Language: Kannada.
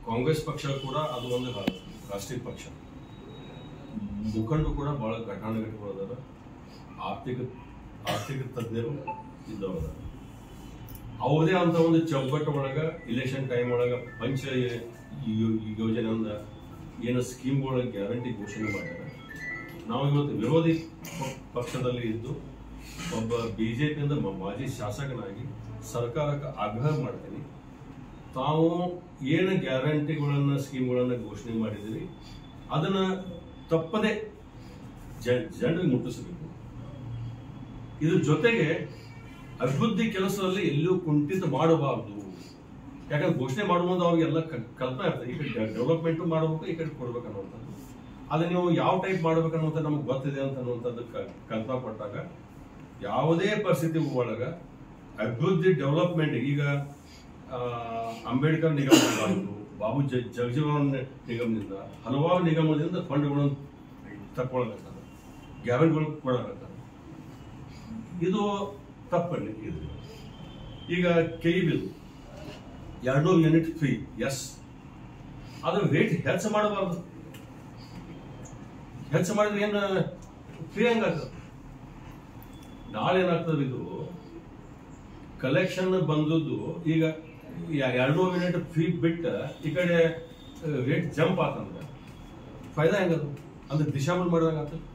ಕಾಂಗ್ರೆಸ್ ಪಕ್ಷ ಕೂಡ ಅದು ಒಂದು ರಾ- ರಾಷ್ಟ್ರೀಯ ಪಕ್ಷ ಮುಖಂಡರು ಕೂಡ ಬಹಳ ಘಟಾನುಘಟಿಗಳು ಅದಾರ ಆರ್ಥಿಕ ಆರ್ಥಿಕ ತಜ್ಞರು ಇದ್ದವರ ಅವರದೇ ಅಂತ ಒಂದು ಚೌಕಟ್ಟು ಒಳಗ ಇಲೆಕ್ಷನ್ ಟೈಮ್ ಒಳಗ ಪಂಚ ಯೋ- ಯೋ- ಯೋಜನೆ ಅಂದ ಏನು ಸ್ಕೀಮ್ಗಳ ಗ್ಯಾರಂಟಿ ಘೋಷಣೆ ಮಾಡ್ಯಾರ ನಾವು ಇವತ್ತು ವಿರೋಧಿ ಪ- ಪಕ್ಷದಲ್ಲಿ ಇದ್ದು ಒಬ್ಬ ಬಿಜೆಪಿಯಿಂದ ಮಾಜಿ ಶಾಸಕನಾಗಿ ಸರ್ಕಾರಕ್ಕೆ ಆಗ್ರಹ ಮಾಡ್ತೀನಿ ತಾವು ಏನು ಗ್ಯಾರಂಟಿಗಳನ್ನ ಸ್ಕೀಮ್ಗಳನ್ನ ಘೋಷಣೆ ಮಾಡಿದಿರಿ ಅದನ್ನ ತಪ್ಪದೆ ಜ- ಜನರಿಗೆ ಮುಟ್ಟಿಸಬೇಕು ಇದ್ರ ಜೊತೆಗೆ ಅಭಿವೃದ್ಧಿ ಕೆಲಸದಲ್ಲಿ ಎಲ್ಲೂ ಕುಂಠಿತ ಮಾಡಬಾರದು ಯಾಕಂದ್ರೆ ಘೋಷಣೆ ಮಾಡುವಂತ ಅವ್ರಿಗೆಲ್ಲ ಕ- ಕಲ್ಪನೆ ಇರ್ತದೆ ಈ ಕಡೆ ಡೆವಲಪ್ಮೆಂಟ್ ಮಾಡಬೇಕು ಈ ಕಡೆ ಕೊಡ್ಬೇಕು ಅನ್ನುವಂಥದ್ದು ಅದನ್ನ ನೀವು ಯಾವ ಟೈಪ್ ಮಾಡ್ಬೇಕು ಅನ್ನುವಂಥ ನಮ್ಗೆ ಗೊತ್ತಿದೆ ಅಂತ ಅನ್ನುವಂಥದ್ದು ಕ- ಕಲ್ಪನಾ ಕೊಟ್ಟಾಗ ಯಾವುದೇ ಪರಿಸ್ಥಿತಿ ಒಳಗ ಅಭಿವೃದ್ಧಿ ಡೆವಲಪ್ಮೆಂಟ್ ಈಗ ಆ, ಅಂಬೇಡ್ಕರ್ ನಿಗಮದಿಂದ ಬಾಬು ಜ ಜಗಜೀವನ್ ನಿಗಮದಿಂದ ಹಲವಾರು ನಿಗಮದಿಂದ ಫಂಡ್ಗಳನ್ನು ತಕ್ಕೊಳಕತ್ತಾರೆ ಗ್ಯಾರಂಟಿಗಳು ಕೊಡಕತ್ತಾರೆ ಇದು ತಪ್ಪಲ್ಲಿ ಇದು ಈಗ ಕೆ ಇ ಬಿಲ್ ಎರಡ್ನೂರು ಯೂನಿಟ್ ಫ್ರೀ ಎಸ್ ಅದ್ರ ರೇಟ್ ಹೆಚ್ಚು ಮಾಡಬಾರ್ದು ಹೆಚ್ಚು ಮಾಡಿದ್ರೆ ಏನು ಫ್ರೀ ಹಂಗಾಗ್ತದೆ ನಾಳೆ ಏನಾಗ್ತದೆ ಇದು ಕಲೆಕ್ಷನ್ ಬಂದದ್ದು ಈಗ ಎರಡ್ನೂರು ಯೂನಿಟ್ ಫ್ರೀ ಬಿಟ್ಟ ಈ ಕಡೆ ರೇಟ್ ಜಂಪ್ ಆತಂದ್ರೆ ಫೈದಾ ಹೆಂಗದು ಅಂದ್ರೆ ದಿಶಾಬಲ್ ಮಾಡಿದಂಗ ಆಗ್ತದೆ